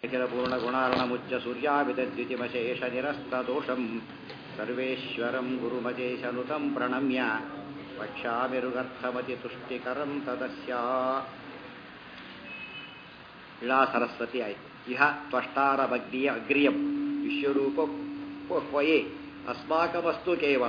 अखिलपूर्णगुणार्णमुच्च सूर्याविदद्युतिमशेषनिरस्तदोषं सर्वेश्वरं गुरुमजेशनुतं प्रणम्य वक्ष्यामिरुगर्थमतितुष्टिकरं तदस्य ಇಳಾ ಸರಸ್ವತಿ ಆಯಿತು ಇಹ ತ್ವಷ್ಟಾರಮಗ್ನಿಯ ಅಗ್ರಿಯಂ ವಿಶ್ವರೂಪ ಕ್ವಯೇ ಅಸ್ಮಾಕಮಸ್ತು ಕೇವಲ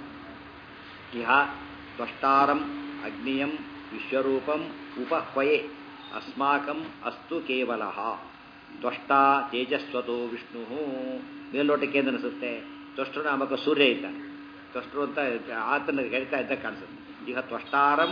ಇಹ ತ್ವಷ್ಟಾರಂ ಅಗ್ನಿಯಂ ವಿಶ್ವರೂಪಂ ಉಪಹ್ವಯೇ ಅಸ್ಮಾಕಂ ಅಸ್ತು ಕೇವಲ ತ್ವಷ್ಟ ತೇಜಸ್ವತೋ ವಿಷ್ಣು ಮೇಲ್ನೋಟಕ್ಕೆ ಏನು ಅನಿಸುತ್ತೆ ತ್ವಷ್ಟರು ನಾಮಕ ಸೂರ್ಯ ಇದ್ದಾನೆ ತ್ವಷ್ಟರು ಅಂತ ಆತನ ಹೇಳ್ತಾ ಇದ್ದ ಕಾಣಿಸುತ್ತೆ ಈಗ ತ್ವಷ್ಟಾರಂ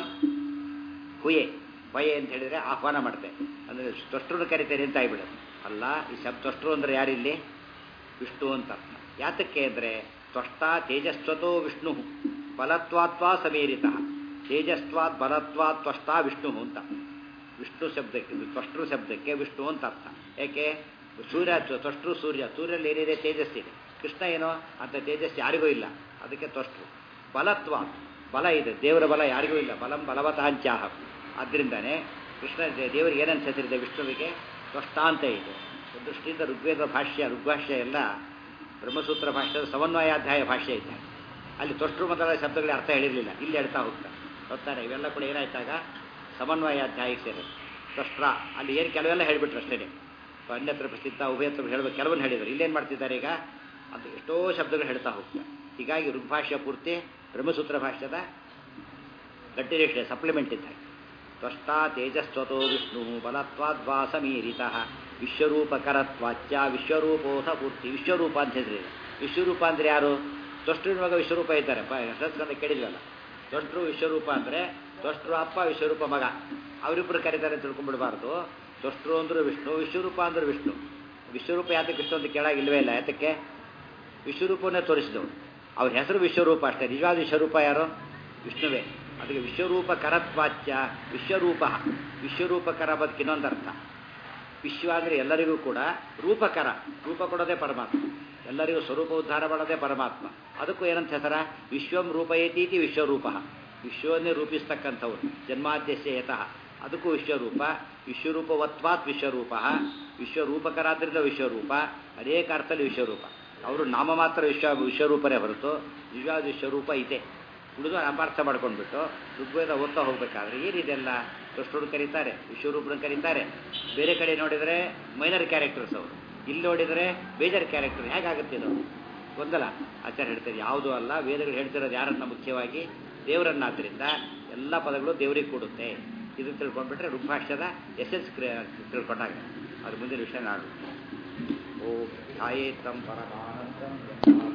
ಹುಯೆ ಹೊಯೆ ಅಂತ ಹೇಳಿದರೆ ಆಹ್ವಾನ ಮಾಡ್ತೆ ಅಂದರೆ ತ್ವಷ್ಟರು ಕರಿತೇನೆ ಅಂತ ಆಗಿಬಿಡುತ್ತೆ ಅಲ್ಲ ಈ ಶಬ್ದ ತ್ವಷ್ಟರು ಅಂದರೆ ಯಾರಿಲ್ಲಿ ವಿಷ್ಣು ಅಂತ ಅರ್ಥ ಯಾತಕ್ಕೆ ಅಂದರೆ ತ್ವಷ್ಟ ತೇಜಸ್ವತೋ ವಿಷ್ಣು ಬಲತ್ವಾತ್ವಾ ಸಮೀರಿತ ತೇಜಸ್ವಾತ್ ಬಲತ್ವಾತ್ ತ್ವಷ್ಟ ವಿಷ್ಣು ಅಂತ ವಿಷ್ಣು ಶಬ್ದಕ್ಕೆ ತ್ವಷ್ಟರು ಶಬ್ದಕ್ಕೆ ವಿಷ್ಣು ಅಂತ ಅರ್ಥ ಯಾಕೆ ಸೂರ್ಯ ತ್ವಷ್ಟರು ಸೂರ್ಯ ಸೂರ್ಯಲ್ಲಿ ಏನಿದೆ ತೇಜಸ್ಸಿದೆ ಕೃಷ್ಣ ಏನೋ ಅಂತ ತೇಜಸ್ ಯಾರಿಗೂ ಇಲ್ಲ ಅದಕ್ಕೆ ತ್ವಷ್ಟರು ಬಲತ್ವ ಬಲ ಇದೆ ದೇವರ ಬಲ ಯಾರಿಗೂ ಇಲ್ಲ ಬಲಂ ಬಲವತಾಂಚಾಹ ಆದ್ದರಿಂದನೇ ಕೃಷ್ಣ ದೇವರಿಗೆ ಏನಂತ ಹೆಸರಿದೆ ವಿಷ್ಣುವಿಗೆ ತ್ವಷ್ಟ ಅಂತ ಇದೆ ದೃಷ್ಟಿಯಿಂದ ಋಗ್ವೇದ ಭಾಷ್ಯ ಋಗ್ಭಾಷ್ಯ ಎಲ್ಲ ಬ್ರಹ್ಮಸೂತ್ರ ಭಾಷ್ಯದ ಸಮನ್ವಯಾಧ್ಯಾಯ ಭಾಷೆ ಇದೆ ಅಲ್ಲಿ ತ್ವಷ್ಟರು ಮೊದಲ ಶಬ್ದಗಳಿಗೆ ಅರ್ಥ ಹೇಳಿರಲಿಲ್ಲ ಇಲ್ಲಿ ಹೇಳ್ತಾ ಹೋಗ್ತಾರೆ ಗೊತ್ತಾರೆ ಇವೆಲ್ಲ ಕೂಡ ಏನಾಯ್ತಾಗ ಸಮನ್ವಯಾಧ್ಯಾಯಕ್ಕೆ ಸೇರೋದು ತ್ವಷ್ಟ್ರ ಅಲ್ಲಿ ಏನು ಕೆಲವೆಲ್ಲ ಹೇಳಿಬಿಟ್ರು ಅಷ್ಟೇ ಅನ್ಯತ್ರ ಪ್ರಸಿದ್ಧ ಉಭಯತ್ರ ಹೇಳಬೇಕು ಕೆಲವೊಂದು ಹೇಳಿದರು ಇಲ್ಲೇನು ಮಾಡ್ತಿದ್ದಾರೆ ಈಗ ಅದು ಎಷ್ಟೋ ಶಬ್ದಗಳು ಹೇಳ್ತಾ ಹೋಗ್ತಾರೆ ಹೀಗಾಗಿ ಋಗ್ಭಾಷ್ಯ ಪೂರ್ತಿ ಬ್ರಹ್ಮಸೂತ್ರ ಭಾಷ್ಯದ ಕಂಟಿನ್ಯೂಷನ್ ಸಪ್ಲಿಮೆಂಟ್ ಇದ್ದಾಗ ತ್ವಷ್ಟ ತೇಜಸ್ವತೋ ವಿಷ್ಣು ಬಲತ್ವಾದ್ವಾ ಸಮೀರಿತ ವಿಶ್ವರೂಪಕರತ್ವಾಚ್ಯ ವಿಶ್ವರೂಪೋಥ ಪೂರ್ತಿ ವಿಶ್ವರೂಪ ಅಂತ ಹೇಳಿದ್ರೆ ವಿಶ್ವರೂಪ ಅಂದರೆ ಯಾರು ತ್ವಷ್ಟೃನ ಮಗ ವಿಶ್ವರೂಪ ಇದ್ದಾರೆ ಸಂಸ್ಕೃತ ಕೇಳಿದ್ವಲ್ಲ ತ್ವಷ್ಟೃ ವಿಶ್ವರೂಪ ಅಂದರೆ ತ್ವಷ್ಟೃ ಅಪ್ಪ ವಿಶ್ವರೂಪ ಮಗ ಅವರಿಬ್ಬರು ಕರೀತಾರೆ ತಿಳ್ಕೊಂಡ್ಬಿಡಬಾರ್ದು ತ್ವಷ್ಟೃ ಅಂದ್ರು ವಿಷ್ಣು ವಿಶ್ವರೂಪ ಅಂದ್ರೆ ವಿಷ್ಣು ವಿಶ್ವರೂಪ ಯಾತಕ್ಕೆ ವಿಷ್ಣು ಅಂತ ಕೇಳಾಗ ಇಲ್ವೇ ಇಲ್ಲ ಯಾತಕ್ಕೆ ವಿಶ್ವರೂಪವನ್ನೇ ತೋರಿಸಿದವು ಅವ್ರ ಹೆಸರು ವಿಶ್ವರೂಪ ಅಷ್ಟೇ ನಿಜವಾದ ವಿಶ್ವರೂಪ ಯಾರು ವಿಷ್ಣುವೇ ಅದಕ್ಕೆ ವಿಶ್ವರೂಪ ಕರತ್ವಾಚ್ಯ ವಿಶ್ವರೂಪ ವಿಶ್ವರೂಪಕರ ಬದುಕು ಇನ್ನೊಂದು ಅರ್ಥ ವಿಶ್ವ ಅಂದರೆ ಎಲ್ಲರಿಗೂ ಕೂಡ ರೂಪಕರ ರೂಪ ಕೊಡೋದೇ ಪರಮಾತ್ಮ ಎಲ್ಲರಿಗೂ ಸ್ವರೂಪ ಉದ್ಧಾರ ಮಾಡೋದೇ ಪರಮಾತ್ಮ ಅದಕ್ಕೂ ಏನಂತ ಹೆಸರ ವಿಶ್ವಂ ರೂಪಯತೀತಿ ವಿಶ್ವರೂಪ ವಿಶ್ವವನ್ನೇ ರೂಪಿಸ್ತಕ್ಕಂಥವ್ರು ಜನ್ಮಾದ್ಯಸ್ಯ ಯತಃ ಅದಕ್ಕೂ ವಿಶ್ವರೂಪ ವಿಶ್ವರೂಪವತ್ವಾತ್ ವಿಶ್ವರೂಪ ವಿಶ್ವರೂಪಕರಾದ್ರಿಂದ ವಿಶ್ವರೂಪ ಅನೇಕ ಅರ್ಥದಲ್ಲಿ ವಿಶ್ವರೂಪ ಅವರು ನಾಮ ಮಾತ್ರ ವಿಶ್ವ ವಿಶ್ವರೂಪರೇ ಹೊರತು ನಿಜವಾದ ವಿಶ್ವರೂಪ ಇದೆ ಉಳಿದು ಅಪಾರ್ಥ ಮಾಡ್ಕೊಂಡ್ಬಿಟ್ಟು ಋಗ್ವೇದ ಓದ್ತಾ ಹೋಗ್ಬೇಕಾದ್ರೆ ಏನಿದೆಲ್ಲ ದುಷ್ಟರು ಕರೀತಾರೆ ವಿಶ್ವರೂಪನ ಕರೀತಾರೆ ಬೇರೆ ಕಡೆ ನೋಡಿದರೆ ಮೈನರ್ ಕ್ಯಾರೆಕ್ಟರ್ಸ್ ಅವರು ಇಲ್ಲಿ ನೋಡಿದರೆ ಬೇಜರ್ ಕ್ಯಾರೆಕ್ಟರ್ ಹೇಗಾಗುತ್ತೆ ಇದು ಗೊಂದಲ ಆಚಾರ್ಯ ಹೇಳ್ತಾರೆ ಯಾವುದೂ ಅಲ್ಲ ವೇದಗಳು ಹೇಳ್ತಿರೋದು ಯಾರನ್ನ ಮುಖ್ಯವಾಗಿ ದೇವರನ್ನಾದ್ರಿಂದ ಎಲ್ಲ ಪದಗಳು ದೇವರಿಗೆ ಕೊಡುತ್ತೆ ಇದು ತಿಳ್ಕೊಂಡ್ಬಿಟ್ರೆ ಋಗ್ಭಾಷ್ಯದ ಎಸೆನ್ಸ್ ತಿಳ್ಕೊಂಡಾಗ ಅದು ಮುಂದಿನ ವಿಷಯ ನಾಡು ಓ ಛಾಯೇತಂ ಪರಮಾನಂದಂ